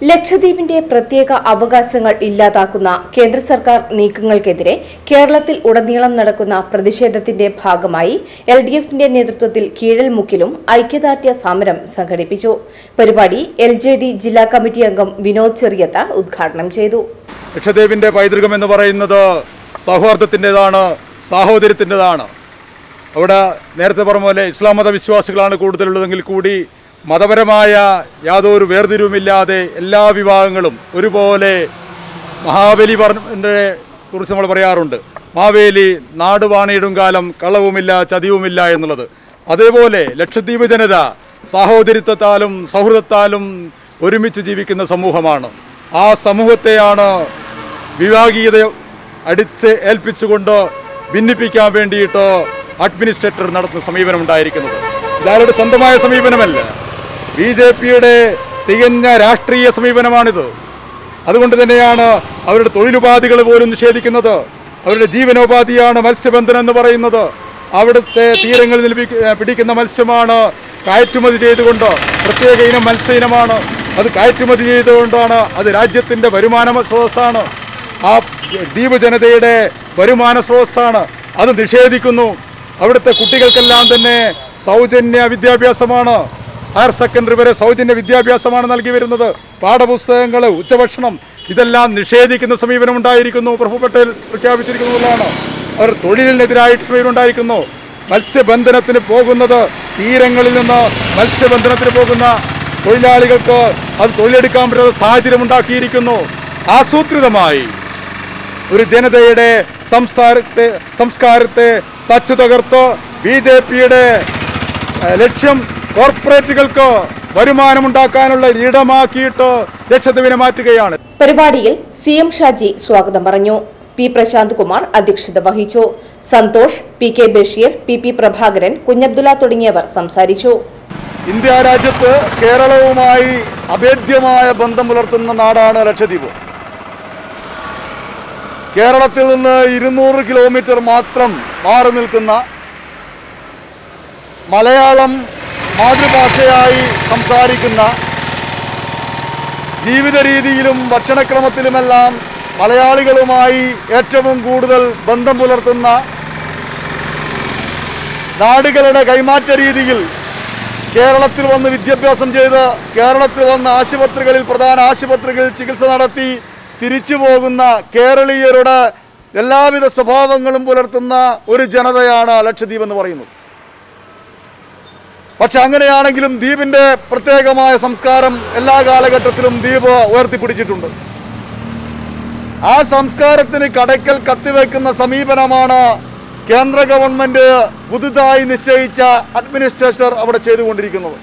ലക്ഷദ്വീപിന്റെ പ്രത്യേക അവകാശങ്ങൾ ഇല്ലാതാക്കുന്ന കേന്ദ്ര സർക്കാർ നീക്കങ്ങൾക്കെതിരെ കേരളത്തിൽ ഉടനീളം നടക്കുന്ന പ്രതിഷേധത്തിന്റെ ഭാഗമായി എൽ ഡി എഫിന്റെ നേതൃത്വത്തിൽ കീഴൽമുക്കിലും ഐക്യദാർഢ്യ സമരം സംഘടിപ്പിച്ചു പരിപാടി എൽ ജെ ഡി ജില്ലാ കമ്മിറ്റി അംഗം വിനോദ് ചെറിയത്ത ഉദ്ഘാടനം ചെയ്തു ലക്ഷദ്വീപിൻ്റെ പൈതൃകം എന്ന് പറയുന്നത് സൗഹാർദ്ദത്തിൻ്റെതാണ് സാഹോദര്യത്തിൻ്റെതാണ് അവിടെ നേരത്തെ പറഞ്ഞ പോലെ ഇസ്ലാം മത വിശ്വാസികളാണ് കൂടുതലുള്ളതെങ്കിൽ കൂടി മതപരമായ യാതൊരു വേർതിരിവുമില്ലാതെ എല്ലാ വിഭാഗങ്ങളും ഒരുപോലെ മഹാബലി പറഞ്ഞതിനെ കുറിച്ച് നമ്മൾ പറയാറുണ്ട് മാവേലി നാട് വാണിയിടും കാലം കളവുമില്ല ചതിവുമില്ല എന്നുള്ളത് അതേപോലെ ലക്ഷദ്വീപ് ജനത സാഹോദര്യത്താലും സൗഹൃദത്താലും ഒരുമിച്ച് ജീവിക്കുന്ന സമൂഹമാണ് ആ സമൂഹത്തെയാണ് വിഭാഗീയത അടിച്ച് ഏൽപ്പിച്ചുകൊണ്ട് ഭിന്നിപ്പിക്കാൻ വേണ്ടിയിട്ട് അഡ്മിനിസ്ട്രേറ്റർ നടത്തുന്ന സമീപനം ഉണ്ടായിരിക്കുന്നത് ഇതാരുടെ സ്വന്തമായ സമീപനമല്ല ബി ജെ പിയുടെ തികഞ്ഞ രാഷ്ട്രീയ സമീപനമാണിത് അതുകൊണ്ട് തന്നെയാണ് അവരുടെ തൊഴിലുപാധികൾ പോലും നിഷേധിക്കുന്നത് അവരുടെ ജീവനോപാധിയാണ് മത്സ്യബന്ധനം എന്ന് പറയുന്നത് അവിടുത്തെ തീരങ്ങളിൽ ലഭിക്ക- പിടിക്കുന്ന മത്സ്യമാണ് കയറ്റുമതി ചെയ്തുകൊണ്ട് പ്രത്യേക ഇനം മത്സ്യ ഇനമാണ് അത് കയറ്റുമതി ചെയ്തുകൊണ്ടാണ് അത് രാജ്യത്തിൻ്റെ വരുമാന സ്രോതസ്സാണ് ആ ദ്വീപ് ജനതയുടെ വരുമാന സ്രോതസ്സാണ് അത് നിഷേധിക്കുന്നു അവിടുത്തെ കുട്ടികൾക്കെല്ലാം തന്നെ സൗജന്യ വിദ്യാഭ്യാസമാണ് ഹയർ സെക്കൻഡറി വരെ സൗജന്യ വിദ്യാഭ്യാസമാണ് നൽകി വരുന്നത് പാഠപുസ്തകങ്ങൾ ഉച്ചഭക്ഷണം ഇതെല്ലാം നിഷേധിക്കുന്ന സമീപനം ഉണ്ടായിരിക്കുന്നു പ്രഭു പട്ടേൽ പ്രഖ്യാപിച്ചിരിക്കുന്നതാണ് അവർ തൊഴിലിനെതിരായിട്ട് സമീപനം ഉണ്ടായിരിക്കുന്നു മത്സ്യബന്ധനത്തിന് പോകുന്നത് തീരങ്ങളിൽ നിന്ന് മത്സ്യബന്ധനത്തിന് പോകുന്ന തൊഴിലാളികൾക്ക് അത് തൊഴിലെടുക്കാൻ പറ്റുന്ന സാഹചര്യം ഉണ്ടാക്കിയിരിക്കുന്നു ആസൂത്രിതമായി ഒരു ജനതയുടെ സംസ്കാരത്തെ സംസ്കാരത്തെ തച്ചു തകർത്ത് ബി ജെ പിയുടെ ലക്ഷ്യം കോർപ്പറേറ്റുകൾക്ക് വരുമാനമുണ്ടാക്കാനുള്ള ഇടമാക്കിയിട്ട് ലക്ഷദ്വീപിനെ മാറ്റുകയാണ് പരിപാടിയിൽ സി എം ഷാജി സ്വാഗതം പറഞ്ഞു പി പ്രശാന്ത് കുമാർ അധ്യക്ഷത വഹിച്ചു Santhosh P K Basheer P P Prabhakaran Kunhabdulla തുടങ്ങിയവർ സംസാരിച്ചു ഇന്ത്യ രാജ്യത്ത് കേരളവുമായി അഭേദ്യമായ ബന്ധം പുലർത്തുന്ന നാടാണ് ലക്ഷദ്വീപ് കേരളത്തിൽ നിന്ന് ഇരുന്നൂറ് കിലോമീറ്റർ മാത്രം മാറി നിൽക്കുന്ന മലയാളം മാതൃഭാഷയായി സംസാരിക്കുന്ന ജീവിത രീതിയിലും ഭക്ഷണക്രമത്തിലുമെല്ലാം മലയാളികളുമായി ഏറ്റവും കൂടുതൽ ബന്ധം പുലർത്തുന്ന നാടുകളുടെ കൈമാറ്റ രീതിയിൽ കേരളത്തിൽ വന്ന് വിദ്യാഭ്യാസം ചെയ്ത് കേരളത്തിൽ വന്ന് ആശുപത്രികളിൽ പ്രധാന ആശുപത്രികളിൽ ചികിത്സ നടത്തി തിരിച്ചു പോകുന്ന കേരളീയരുടെ എല്ലാവിധ സ്വഭാവങ്ങളും പുലർത്തുന്ന ഒരു ജനതയാണ് ലക്ഷദ്വീപ് എന്ന് പറയുന്നത് പക്ഷെ അങ്ങനെയാണെങ്കിലും ദ്വീപിന്റെ പ്രത്യേകമായ സംസ്കാരം എല്ലാ കാലഘട്ടത്തിലും ദ്വീപ് ഉയർത്തിപ്പിടിച്ചിട്ടുണ്ട് ആ സംസ്കാരത്തിന് കടയ്ക്കൽ കത്തിവെക്കുന്ന സമീപനമാണ് കേന്ദ്ര ഗവൺമെന്റ് പുതുതായി നിശ്ചയിച്ച അഡ്മിനിസ്ട്രേറ്റർ അവിടെ ചെയ്തുകൊണ്ടിരിക്കുന്നത്